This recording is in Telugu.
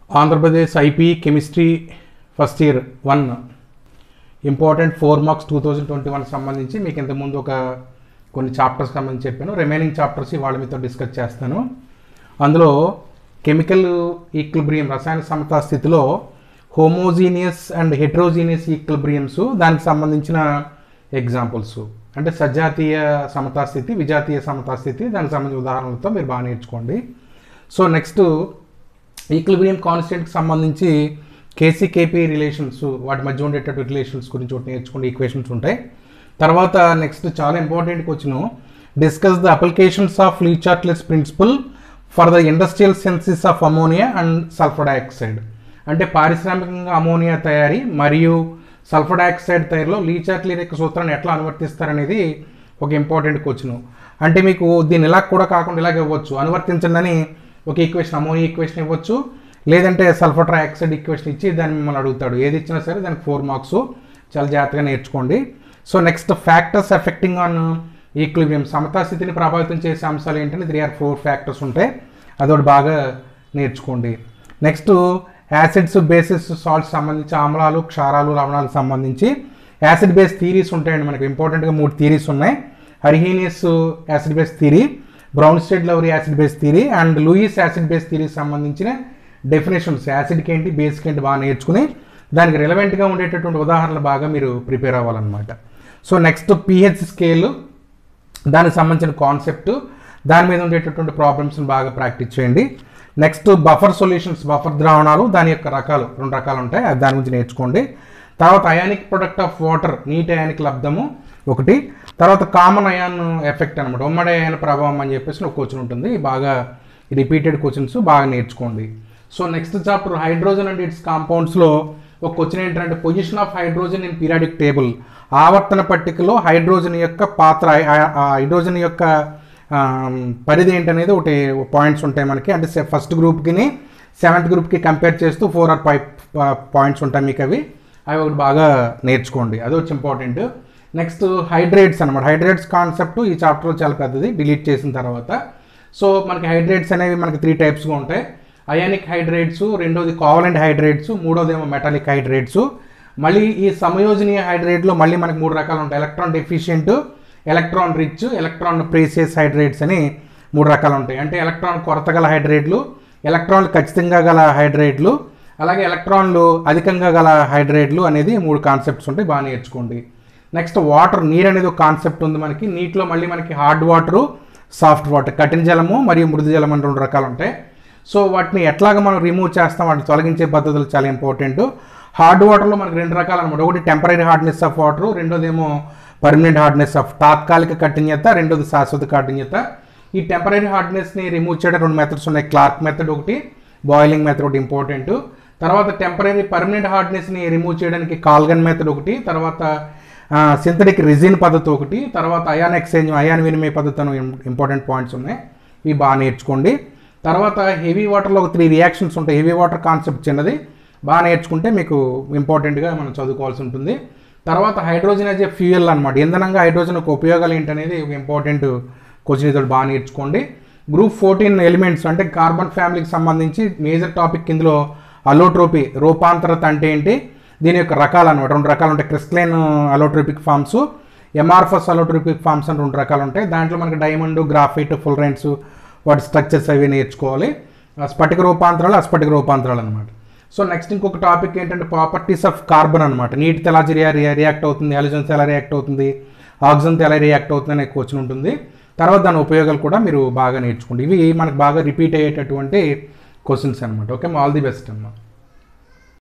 Andhra Pradesh IP chemistry first year one important four marks two thousand twenty one సంబంధించి మీకు ఇంతకుముందు ఒక కొన్ని చాప్టర్స్ సంబంధించి చెప్పాను రిమైనింగ్ చాప్టర్స్ వాళ్ళ మీతో డిస్కస్ చేస్తాను అందులో కెమికల్ ఈక్విలిబ్రియం రసాయన సమతా స్థితిలో హోమోజీనియస్ అండ్ హెట్రోజీనియస్ ఈక్విలిబ్రియంస్ దానికి సంబంధించిన ఎగ్జాంపుల్స్ అంటే సజాతీయ సమతా స్థితి విజాతీయ సమతా స్థితి దానికి సంబంధించిన ఉదాహరణలతో మీరు బాగా నేర్చుకోండి సో నెక్స్ట్ ఈక్విలిబ్రియం కాన్స్టెంట్కి సంబంధించి కేసీకేపీ రిలేషన్స్ వాటి మధ్య ఉండేటటువంటి రిలేషన్స్ గురించి ఒకటి నేర్చుకునే ఈక్వేషన్స్ ఉంటాయి తర్వాత నెక్స్ట్ చాలా important question discuss the applications of Le Chatelier's principle for the industrial synthesis of ammonia and sulphur dioxide అంటే పారిశ్రామికంగా అమోనియా తయారీ మరియు సల్ఫర్ డైఆక్సైడ్ తయారీలో లీచార్ట్లీ యొక్క సూత్రాన్ని ఎట్లా అనువర్తిస్తారనేది ఒక ఇంపార్టెంట్ క్వశ్చన్ అంటే మీకు దీన్ని ఇలా కూడా కాకుండా ఇలాగ ఇవ్వచ్చు అనువర్తించండి అని ఒక ఈక్వేషన్ అమోనియా ఈక్వేషన్ ఇవ్వచ్చు లేదంటే సల్ఫర్ ట్రైఆక్సైడ్ ఈక్వేషన్ ఇచ్చి దాన్ని మిమ్మల్ని అడుగుతాడు ఏది ఇచ్చినా సరే దానికి ఫోర్ మార్క్స్ చాలా జాగ్రత్తగా నేర్చుకోండి so next factors affecting on equilibrium సమతా స్థితిని ప్రభావితం చేసే అంశాలు ఏంటంటే త్రీ ఆర్ ఫోర్ ఫ్యాక్టర్స్ ఉంటాయి అదొకటి బాగా నేర్చుకోండి నెక్స్ట్ యాసిడ్స్ బేసిస్ సాల్ట్స్ సంబంధించి ఆమ్లాలు క్షారాలు లవణాలకు సంబంధించి యాసిడ్ బేస్ థీరీస్ ఉంటాయండి మనకి ఇంపార్టెంట్గా మూడు థీరీస్ ఉన్నాయి Arrhenius acid base theory Bronsted Lowry acid base theory and Lewis acid base థీరీకి సంబంధించిన డెఫినేషన్స్ యాసిడ్కి ఏంటి బేస్కి ఏంటి బాగా నేర్చుకుని దానికి రిలవెంట్గా ఉండేటటువంటి ఉదాహరణలు బాగా మీరు ప్రిపేర్ అవ్వాలన్నమాట సో నెక్స్ట్ పిహెచ్ స్కేల్ దానికి సంబంధించిన కాన్సెప్ట్ దాని మీద ఉండేటటువంటి ప్రాబ్లమ్స్ని బాగా ప్రాక్టీస్ చేయండి నెక్స్ట్ బఫర్ సొల్యూషన్స్ బఫర్ ద్రావణాలు దాని యొక్క రకాలు రెండు రకాలు ఉంటాయి అది దాని గురించి నేర్చుకోండి తర్వాత అయానిక్ ప్రొడక్ట్ ఆఫ్ వాటర్ నీటి అయానిక్ లబ్ధము ఒకటి తర్వాత కామన్ అయాన్ ఎఫెక్ట్ అనమాట ఉమ్మడి అయాన్ ప్రభావం అని చెప్పేసి ఒక క్వశ్చన్ ఉంటుంది బాగా రిపీటెడ్ క్వశ్చన్స్ బాగా నేర్చుకోండి so next chapter hydrogen and its కాంపౌండ్స్లో ఒక క్వశ్చన్ ఏంటంటే position of hydrogen in periodic table ఆవర్తన పట్టికలో హైడ్రోజన్ యొక్క పాత్ర ఆ- ఆ హైడ్రోజన్ యొక్క ఆ, పరిధి ఏంటనేది ఒకటి పాయింట్స్ ఉంటాయి మనకి అంటే ఫస్ట్ గ్రూప్కి సెవెంత్ గ్రూప్కి కంపేర్ చేస్తూ ఫోర్ ఆర్ ఫైవ్ పాయింట్స్ ఉంటాయి మీకు అవి అవి ఒకటి బాగా నేర్చుకోండి అది వచ్చి ఇంపార్టెంట్ నెక్స్ట్ హైడ్రేట్స్ అనమాట హైడ్రేట్స్ కాన్సెప్ట్ ఈ చాప్టర్లో చాలా పెద్దది డిలీట్ చేసిన తర్వాత సో మనకి హైడ్రేట్స్ అనేవి మనకి త్రీ టైప్స్గా ఉంటాయి అయానిక్ హైడ్రేట్స్ రెండోది కోవలెంట్ హైడ్రేట్స్ మూడోది ఏమో మెటాలిక్ హైడ్రేట్స్ మళ్ళీ ఈ సమయోజనీయ హైడ్రేట్లో మళ్ళీ మనకి మూడు రకాలు ఉంటాయి electron deficient electron rich electron precise hydrates అని మూడు రకాలు ఉంటాయి అంటే ఎలక్ట్రాన్ కొరత గల హైడ్రేట్లు ఎలక్ట్రాన్లు ఖచ్చితంగా గల హైడ్రేట్లు అలాగే ఎలక్ట్రాన్లు అధికంగా గల హైడ్రేట్లు అనేది మూడు కాన్సెప్ట్స్ ఉంటాయి బాగా నేర్చుకోండి నెక్స్ట్ వాటర్ నీరు అనేది ఒక కాన్సెప్ట్ ఉంది మనకి నీటిలో mళ్ళీ మనకి హార్డ్ వాటరు సాఫ్ట్ వాటర్ కఠిన జలము మరియు మృదు జలం అని రెండు రకాలు ఉంటాయి సో వాటిని ఎట్లాగ మనం రిమూవ్ చేస్తాం వాటిని తొలగించే పద్ధతులు చాలా ఇంపార్టెంట్ హార్డ్ వాటర్లో మనకి రెండు రకాలు అనమాట ఒకటి టెంపరీ హార్డ్నెస్ ఆఫ్ వాటర్ రెండోది ఏమో పర్మనెంట్ హార్డ్నెస్ ఆఫ్ తాత్కాలిక కఠిన్యత రెండోది శాశ్వత కాఠిన్యత ఈ టెంపరీ హార్డ్నెస్ని రిమూవ్ చేయడం రెండు మెథడ్స్ ఉన్నాయి క్లార్క్ మెథడ్ ఒకటి బాయిలింగ్ మెథడ్ ఒకటి ఇంపార్టెంట్ తర్వాత టెంపరీ పర్మనెంట్ హార్డ్నెస్ని రిమూవ్ చేయడానికి కాల్గన్ మెథడ్ ఒకటి తర్వాత సింథటిక్ రిజిన్ పద్ధతి ఒకటి తర్వాత అయాన్ ఎక్స్చేంజ్ అయాన్ వినిమయ పద్ధతి అని ఇంపార్టెంట్ పాయింట్స్ ఉన్నాయి ఇవి బాగా నేర్చుకోండి తర్వాత హెవీ వాటర్లో ఒక త్రీ రియాక్షన్స్ ఉంటాయి హెవీ వాటర్ కాన్సెప్ట్ చిన్నది బాగా నేర్చుకుంటే మీకు ఇంపార్టెంట్గా మనం చదువుకోవాల్సి ఉంటుంది తర్వాత హైడ్రోజన్ యాజ్ ఏ ఫ్యూయల్ అనమాట ఇంధనంగా హైడ్రోజన్ యొక్క ఉపయోగాలు ఏంటనేది ఒక ఇంపార్టెంట్ క్వశ్చన్ ఇది బాగా నేర్చుకోండి గ్రూప్ ఫోర్టీన్ ఎలిమెంట్స్ అంటే కార్బన్ ఫ్యామిలీకి సంబంధించి మేజర్ టాపిక్ ఇందులో అలోట్రోపీ రూపాంతరత అంటే ఏంటి దీని యొక్క రకాలు అనమాట రెండు రకాలు ఉంటాయి crystalline allotropic forms amorphous allotropic forms అని రెండు రకాలు ఉంటాయి దాంట్లో మనకి డైమండ్ గ్రాఫైట్ ఫుల్రెంట్స్ వాటి స్ట్రక్చర్స్ అవి నేర్చుకోవాలి ఆ స్ఫటిక రూపాంతరాలు అస్ఫటిక రూపాంతరాలు అనమాట సో నెక్స్ట్ ఇంకొక టాపిక్ ఏంటంటే ప్రాపర్టీస్ ఆఫ్ కార్బన్ అనమాట నీటితో ఎలా రియా రియాక్ట్ అవుతుంది హాలిజన్స్ ఎలా రియాక్ట్ అవుతుంది ఆక్సిజన్తో ఎలా రియాక్ట్ అవుతుంది అనే క్వశ్చన్ ఉంటుంది తర్వాత దాని ఉపయోగాలు కూడా మీరు బాగా నేర్చుకోండి ఇవి మనకు బాగా రిపీట్ అయ్యేటటువంటి క్వశ్చన్స్ అనమాట ఓకే ఆల్ ది బెస్ట్ అన్నమాట